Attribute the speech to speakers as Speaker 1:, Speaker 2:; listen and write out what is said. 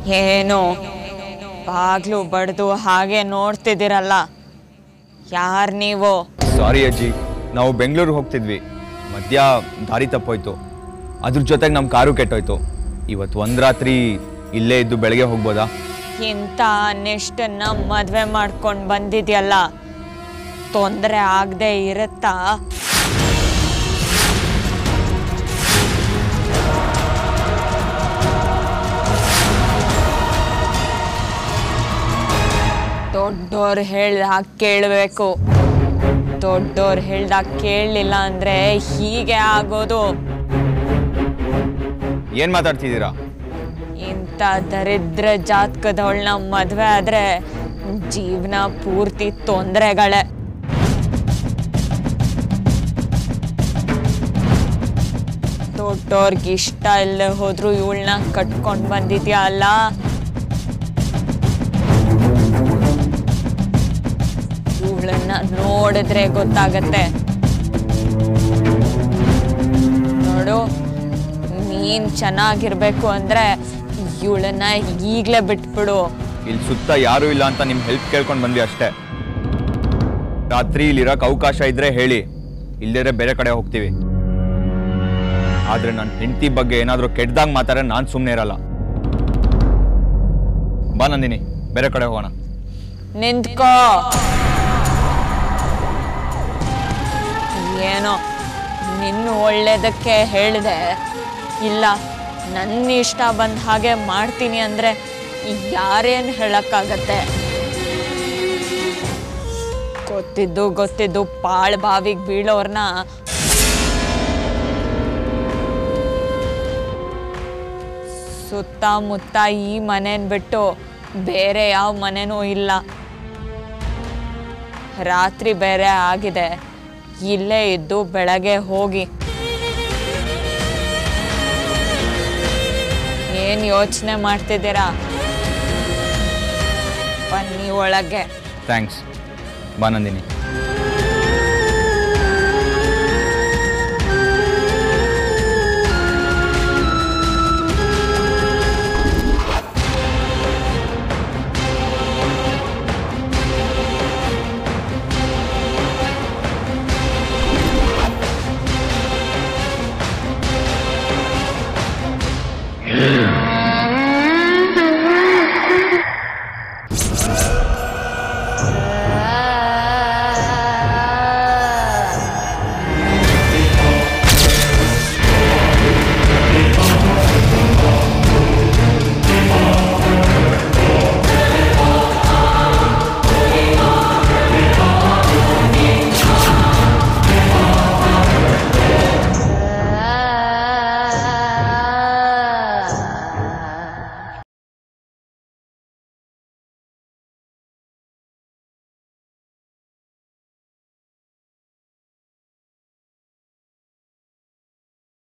Speaker 1: ಏನು ಬಾಗ್ಲು ಬಡ್ದು ಹಾಗೆ ನೋಡ್ತಿದ್ದೀರಲ್ಲ ಯಾರು ನೀವು
Speaker 2: ಸಾರಿ ಅಜ್ಜಿ ನಾವು ಬೆಂಗಳೂರಿಗೆ ಹೋಗ್ತಿದ್ವಿ ಮಧ್ಯ ದಾರಿ ತಪ್ಪೋಯ್ತು ಅದ್ರ ಜೊತೆಗೆ ನಮ್ಮ ಕಾರು ಕೆಟ್ಟೋಯ್ತು ಇವತ್ತು ಒಂದು ರಾತ್ರಿ ಇಲ್ಲೇ ಇದ್ದು ಬೆಳಗ್ಗೆ ಹೋಗ್ಬೋದಾ
Speaker 1: ಇಂಥ ನೆಷ್ಟನ್ನ ಮದುವೆ ಮಾಡ್ಕೊಂಡು ಬಂದಿದ್ಯಲ್ಲ ತೊಂದರೆ ಆಗದೆ ಇರುತ್ತಾ ದೊಡ್ಡೋರು ಹೇಳ್ದಾಗ ಕೇಳಬೇಕು ದೊಡ್ಡೋರು ಹೇಳ್ದಾಗ ಕೇಳಲಿಲ್ಲ ಅಂದರೆ ಹೀಗೆ ಆಗೋದು
Speaker 2: ಏನು ಮಾತಾಡ್ತಿದ್ದೀರಾ
Speaker 1: ಇಂಥ ದರಿದ್ರ ಜಾತಕದವಳನ್ನ ಮದುವೆ ಆದ್ರೆ ಜೀವನ ಪೂರ್ತಿ ತೊಂದರೆಗಳೇ ದೊಡ್ಡೋರ್ಗೆ ಇಷ್ಟ ಇಲ್ಲದೆ ಹೋದ್ರು ಇವಳನ್ನ ಕಟ್ಕೊಂಡು ಬಂದಿದ್ಯಾ ಅಲ್ಲ ಇವಳನ್ನ ನೋಡಿದ್ರೆ ಗೊತ್ತಾಗತ್ತೆ ನೋಡು ನೀನ್ ಚೆನ್ನಾಗಿರ್ಬೇಕು ಅಂದ್ರೆ ಇವಳನ್ನ ಈಗಲೇ ಬಿಟ್ಬಿಡು
Speaker 2: ಇಲ್ಲಿ ಸುತ್ತ ಯಾರೂ ಇಲ್ಲ ಅಂತ ನಿಮ್ಮ ಹೆಲ್ಪ್ ಕೇಳ್ಕೊಂಡು ಬಂದ್ವಿ ಅಷ್ಟೇ ರಾತ್ರಿ ಇಲ್ಲಿರೋಕೆ ಅವಕಾಶ ಇದ್ರೆ ಹೇಳಿ ಇಲ್ಲದೇ ಬೇರೆ ಕಡೆ ಹೋಗ್ತೀವಿ ಆದ್ರೆ ನನ್ನ ಹೆಂಡತಿ ಬಗ್ಗೆ ಏನಾದರೂ ಕೆಟ್ಟದಾಗ ಮಾತಾಡ ನಾನು ಸುಮ್ಮನೆ ಇರಲ್ಲ ಬಾ ನಂದಿನಿ ಬೇರೆ ಕಡೆ ಹೋಗೋಣ
Speaker 1: ನಿಂತ್ಕೋ ಏನೋ ನಿನ್ನ ಒಳ್ಳೇದಕ್ಕೆ ಹೇಳಿದೆ ಇಲ್ಲ ನನ್ನ ಇಷ್ಟ ಬಂದ ಹಾಗೆ ಮಾಡ್ತೀನಿ ಅಂದ್ರೆ ಯಾರೇನು ಹೇಳಕ್ಕಾಗತ್ತೆ ಗೊತ್ತಿದ್ದು ಗೊತ್ತಿದ್ದು ಪಾಳ್ ಬಾವಿಗೆ ಬೀಳೋರ್ನ ಸುತ್ತಮುತ್ತ ಈ ಮನೇನ ಬಿಟ್ಟು ಬೇರೆ ಯಾವ ಮನೆನೂ ಇಲ್ಲ ರಾತ್ರಿ ಬೇರೆ ಆಗಿದೆ ಇಲ್ಲೇ ಇದ್ದು ಬೆಳಗ್ಗೆ ಹೋಗಿ ಏನು ಯೋಚನೆ ಮಾಡ್ತಿದ್ದೀರಾ ಬನ್ನಿ ಒಳಗೆ
Speaker 2: ಥ್ಯಾಂಕ್ಸ್ ಬಾ ನಂದಿನಿ